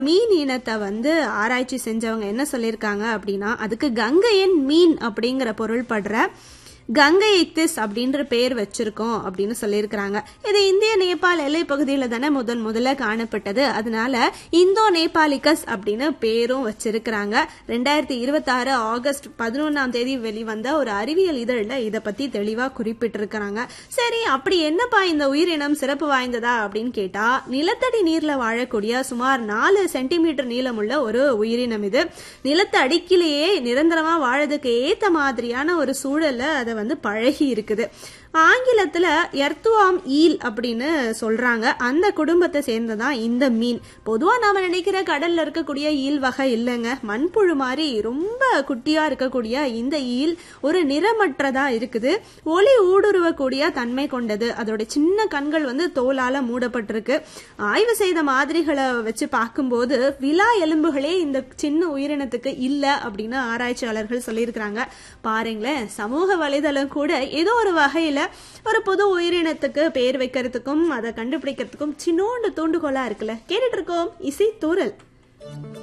மீன் இனத்தை வந்து ஆராய்ச்சி செஞ்சவங்க என்ன சொல்லியிருக்காங்க அப்படின்னா அதுக்கு கங்கையன் மீன் அப்படிங்கிற பொருள் படுற கங்கை இக்திஸ் அப்படின்ற பேர் வச்சிருக்கோம் அப்படின்னு சொல்லியிருக்கிறாங்க இது இந்திய நேபாள் எல்லை பகுதியில தானே முதன் முதல்ல காணப்பட்டது அதனால இந்தோ நேபாளிகஸ் அப்படின்னு பேரும் வச்சிருக்கிறாங்க ரெண்டாயிரத்தி இருபத்தாறு ஆகஸ்ட் பதினொன்னாம் தேதி வெளிவந்த ஒரு அறிவியல் இதழில் இதை பத்தி தெளிவா குறிப்பிட்டிருக்கிறாங்க சரி அப்படி என்னப்பா இந்த உயிரினம் சிறப்பு வாய்ந்ததா அப்படின்னு கேட்டா நிலத்தடி நீர்ல வாழக்கூடிய சுமார் நாலு சென்டிமீட்டர் நீளமுள்ள ஒரு உயிரினம் இது நிலத்து அடிக்கிலேயே நிரந்தரமா வாழறதுக்கு ஏத்த மாதிரியான ஒரு சூழல்ல அதை வந்து பழகி இருக்குது ஆங்கிலத்துல எர்த்துவாம் ஈல் அப்படின்னு சொல்றாங்க அந்த குடும்பத்தை சேர்ந்ததான் இந்த மீன் பொதுவா நாம நினைக்கிற கடல்ல இருக்கக்கூடிய ஈல் வகை இல்லைங்க மண்புழு மாதிரி ரொம்ப குட்டியா இருக்கக்கூடிய இந்த ஈல் ஒரு நிறமற்றதா இருக்குது ஒளி ஊடுருவக்கூடிய தன்மை கொண்டது அதோட சின்ன கண்கள் வந்து தோலால மூடப்பட்டிருக்கு ஆய்வு செய்த மாதிரிகளை வச்சு பார்க்கும்போது விலா எலும்புகளே இந்த சின்ன உயிரினத்துக்கு இல்ல அப்படின்னு ஆராய்ச்சியாளர்கள் சொல்லியிருக்கிறாங்க பாருங்களேன் சமூக வலைதளம் கூட ஏதோ ஒரு வகையில ஒரு புது உயிரினத்துக்கு பேர் வைக்கிறதுக்கும் அதை கண்டுபிடிக்கிறதுக்கும் சின்னோண்டு தூண்டுகோலா இருக்குல்ல கேட்டுட்டு இருக்கோம் இசை தூரல்